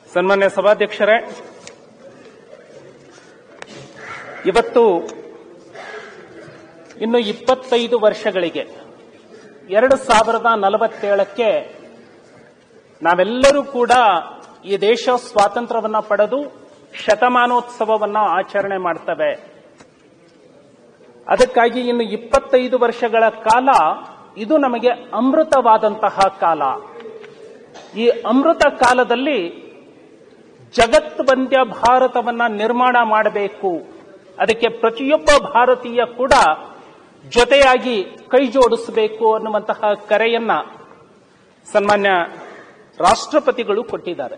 ಸನ್ಮಾನ್ಯ ಸಭಾಧ್ಯಕ್ಷರೇ ಇವತ್ತು ಇನ್ನು ಇಪ್ಪತ್ತೈದು ವರ್ಷಗಳಿಗೆ ಎರಡು ಸಾವಿರದ ನಲವತ್ತೇಳಕ್ಕೆ ನಾವೆಲ್ಲರೂ ಕೂಡ ಈ ದೇಶ ಸ್ವಾತಂತ್ರ್ಯವನ್ನ ಪಡೆದು ಶತಮಾನೋತ್ಸವವನ್ನ ಆಚರಣೆ ಮಾಡ್ತವೆ ಅದಕ್ಕಾಗಿ ಇನ್ನು ಇಪ್ಪತ್ತೈದು ವರ್ಷಗಳ ಕಾಲ ಇದು ನಮಗೆ ಅಮೃತವಾದಂತಹ ಕಾಲ ಈ ಅಮೃತ ಕಾಲದಲ್ಲಿ ಜಗತ್ ಬಂದ್ಯ ಭಾರತವನ್ನ ನಿರ್ಮಾಣ ಮಾಡಬೇಕು ಅದಕ್ಕೆ ಪ್ರತಿಯೊಬ್ಬ ಭಾರತೀಯ ಕೂಡ ಜೊತೆಯಾಗಿ ಕೈ ಜೋಡಿಸಬೇಕು ಅನ್ನುವಂತಹ ಕರೆಯನ್ನ ಸನ್ಮಾನ್ಯ ರಾಷ್ಟ್ರಪತಿಗಳು ಕೊಟ್ಟಿದ್ದಾರೆ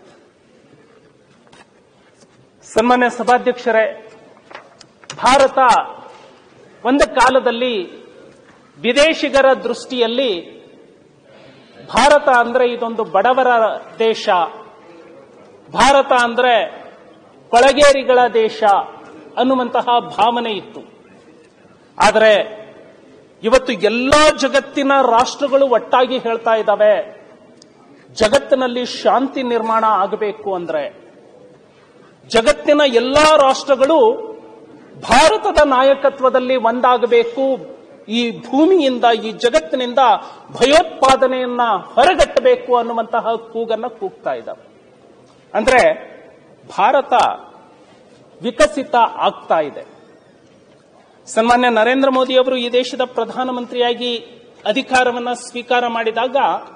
ಸನ್ಮಾನ್ಯ ಸಭಾಧ್ಯಕ್ಷರೇ ಭಾರತ ಒಂದು ಕಾಲದಲ್ಲಿ ವಿದೇಶಿಗರ ದೃಷ್ಟಿಯಲ್ಲಿ ಭಾರತ ಅಂದ್ರೆ ಇದೊಂದು ಬಡವರ ದೇಶ ಭಾರತ ಅಂದ್ರೆ ಕೊಳಗೇರಿಗಳ ದೇಶ ಅನ್ನುವಂತಹ ಭಾವನೆ ಇತ್ತು ಆದರೆ ಇವತ್ತು ಎಲ್ಲಾ ಜಗತ್ತಿನ ರಾಷ್ಟ್ರಗಳು ಒಟ್ಟಾಗಿ ಹೇಳ್ತಾ ಇದ್ದಾವೆ ಜಗತ್ತಿನಲ್ಲಿ ಶಾಂತಿ ನಿರ್ಮಾಣ ಆಗಬೇಕು ಅಂದ್ರೆ ಜಗತ್ತಿನ ಎಲ್ಲಾ ರಾಷ್ಟ್ರಗಳು ಭಾರತದ ನಾಯಕತ್ವದಲ್ಲಿ ಒಂದಾಗಬೇಕು ಈ ಭೂಮಿಯಿಂದ ಈ ಜಗತ್ತಿನಿಂದ ಭಯೋತ್ಪಾದನೆಯನ್ನ ಹೊರಗಟ್ಟಬೇಕು ಅನ್ನುವಂತಹ ಕೂಗನ್ನ ಕೂಗ್ತಾ ಇದ್ದಾವೆ ಅಂದ್ರೆ ಭಾರತ ವಿಕಸಿತ ಆಗ್ತಾ ಇದೆ ಸನ್ಮಾನ್ಯ ನರೇಂದ್ರ ಮೋದಿ ಅವರು ಈ ದೇಶದ ಪ್ರಧಾನಮಂತ್ರಿಯಾಗಿ ಅಧಿಕಾರವನ್ನ ಸ್ವೀಕಾರ ಮಾಡಿದಾಗ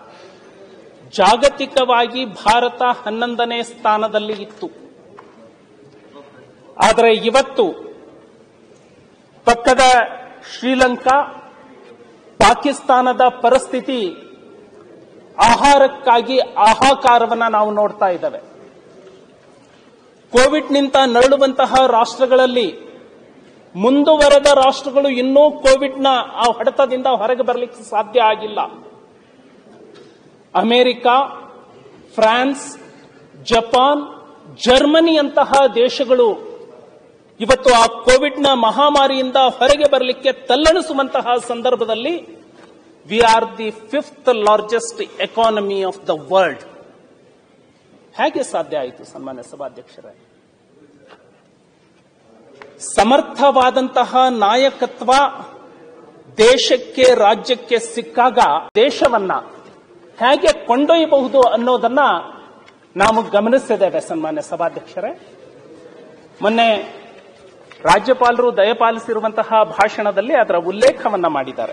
ಜಾಗತಿಕವಾಗಿ ಭಾರತ ಹನ್ನೊಂದನೇ ಸ್ಥಾನದಲ್ಲಿ ಇತ್ತು ಆದರೆ ಇವತ್ತು ಪಕ್ಕದ ಶ್ರೀಲಂಕಾ ಪಾಕಿಸ್ತಾನದ ಪರಿಸ್ಥಿತಿ ಆಹಾರಕ್ಕಾಗಿ ಆಹಾಕಾರವನ್ನ ನಾವು ನೋಡ್ತಾ ಇದ್ದೇವೆ ಕೋವಿಡ್ನಿಂದ ನರಳುವಂತಹ ರಾಷ್ಟ್ರಗಳಲ್ಲಿ ಮುಂದುವರೆದ ರಾಷ್ಟ್ರಗಳು ಇನ್ನೂ ಕೋವಿಡ್ನ ಆ ಹೊಡೆತದಿಂದ ಹೊರಗೆ ಬರಲಿಕ್ಕೆ ಸಾಧ್ಯ ಆಗಿಲ್ಲ ಅಮೆರಿಕ ಫ್ರಾನ್ಸ್ ಜಪಾನ್ ಜರ್ಮನಿಯಂತಹ ದೇಶಗಳು ಇವತ್ತು ಆ ಕೋವಿಡ್ನ ಮಹಾಮಾರಿಯಿಂದ ಹೊರಗೆ ಬರಲಿಕ್ಕೆ ತಲ್ಲಣಿಸುವಂತಹ ಸಂದರ್ಭದಲ್ಲಿ we are the fifth largest economy of the world ಹೇಗೆ ಸಾಧ್ಯ ಆಯಿತು ಸನ್ಮಾನ್ಯ ಸಭಾಧ್ಯಕ್ಷರೇ ಸಮರ್ಥವಾದಂತಹ ನಾಯಕತ್ವ ದೇಶಕ್ಕೆ ರಾಜ್ಯಕ್ಕೆ ಸಿಕ್ಕಾಗ ದೇಶವನ್ನ ಹೇಗೆ ಕೊಂಡೊಯ್ಯಬಹುದು ಅನ್ನೋದನ್ನ ನಾವು ಗಮನಿಸಿದ್ದೇವೆ ಸನ್ಮಾನ್ಯ ಸಭಾಧ್ಯಕ್ಷರೇ ಮೊನ್ನೆ ರಾಜ್ಯಪಾಲರು ದಯಪಾಲಿಸಿರುವಂತಹ ಭಾಷಣದಲ್ಲಿ ಅದರ ಉಲ್ಲೇಖವನ್ನ ಮಾಡಿದ್ದಾರೆ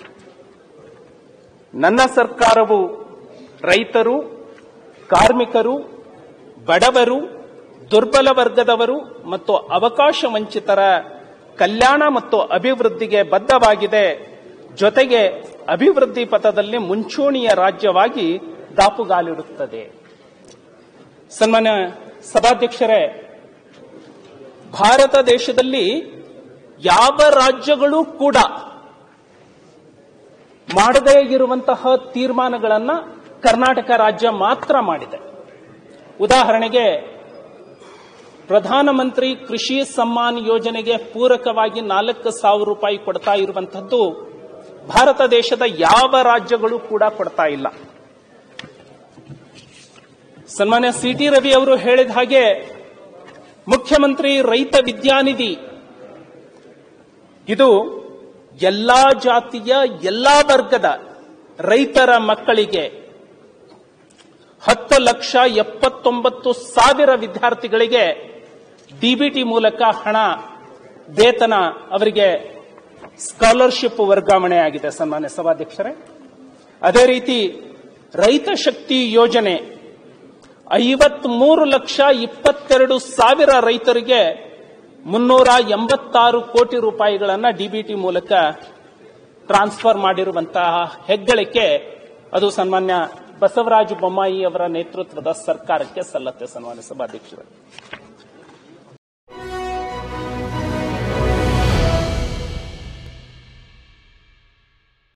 ನನ್ನ ಸರ್ಕಾರವು ರೈತರು ಕಾರ್ಮಿಕರು ಬಡವರು ದುರ್ಬಲ ವರ್ಗದವರು ಮತ್ತು ಅವಕಾಶ ವಂಚಿತರ ಕಲ್ಯಾಣ ಮತ್ತು ಅಭಿವೃದ್ಧಿಗೆ ಬದ್ಧವಾಗಿದೆ ಜೊತೆಗೆ ಅಭಿವೃದ್ಧಿ ಪಥದಲ್ಲಿ ಮುಂಚೂಣಿಯ ರಾಜ್ಯವಾಗಿ ದಾಪುಗಾಲಿಡುತ್ತದೆ ಸನ್ಮಾನ್ಯ ಸಭಾಧ್ಯಕ್ಷರೇ ಭಾರತ ದೇಶದಲ್ಲಿ ಯಾವ ರಾಜ್ಯಗಳೂ ಕೂಡ ಮಾಡದೇ ಇರುವಂತಹ ತೀರ್ಮಾನಗಳನ್ನ ಕರ್ನಾಟಕ ರಾಜ್ಯ ಮಾತ್ರ ಮಾಡಿದೆ ಉದಾಹರಣೆಗೆ ಪ್ರಧಾನಮಂತ್ರಿ ಕೃಷಿ ಸಮ್ಮಾನ್ ಯೋಜನೆಗೆ ಪೂರಕವಾಗಿ ನಾಲ್ಕು ಸಾವಿರ ರೂಪಾಯಿ ಕೊಡ್ತಾ ಇರುವಂತದ್ದು ಭಾರತ ದೇಶದ ಯಾವ ರಾಜ್ಯಗಳು ಕೂಡ ಕೊಡ್ತಾ ಇಲ್ಲ ಸನ್ಮಾನ್ಯ ಸಿ ಟಿ ರವಿ ಅವರು ಹೇಳಿದ ಹಾಗೆ ಮುಖ್ಯಮಂತ್ರಿ ರೈತ ವಿದ್ಯಾನಿಧಿ ಇದು ಎಲ್ಲಾ ಜಾತಿಯ ಎಲ್ಲಾ ವರ್ಗದ ರೈತರ ಮಕ್ಕಳಿಗೆ ಹತ್ತು ಲಕ್ಷ ಎಪ್ಪತ್ತೊಂಬತ್ತು ಸಾವಿರ ವಿದ್ಯಾರ್ಥಿಗಳಿಗೆ ಡಿಬಿಟಿ ಮೂಲಕ ಹಣ ವೇತನ ಅವರಿಗೆ ಸ್ಕಾಲರ್ಶಿಪ್ ವರ್ಗಾವಣೆ ಆಗಿದೆ ಸನ್ಮಾನ್ಯ ಸಭಾಧ್ಯಕ್ಷರೇ ಅದೇ ರೀತಿ ರೈತ ಶಕ್ತಿ ಯೋಜನೆ ಐವತ್ಮೂರು ಲಕ್ಷ ಇಪ್ಪತ್ತೆರಡು ಸಾವಿರ ರೈತರಿಗೆ ಮುನ್ನೂರ ಎಂಬತ್ತಾರು ಕೋಟಿ ರೂಪಾಯಿಗಳನ್ನ ಡಿಬಿಟಿ ಮೂಲಕ ಟ್ರಾನ್ಸ್ಫರ್ ಮಾಡಿರುವಂತಹ ಹೆಗ್ಗಳಿಕೆ ಅದು ಸನ್ಮಾನ್ಯ ಬಸವರಾಜ ಬೊಮ್ಮಾಯಿ ಅವರ ನೇತೃತ್ವದ ಸರ್ಕಾರಕ್ಕೆ ಸಲ್ಲತ್ತೆ ಸನ್ಮಾನ್ಯ ಸಭಾಧ್ಯಕ್ಷರು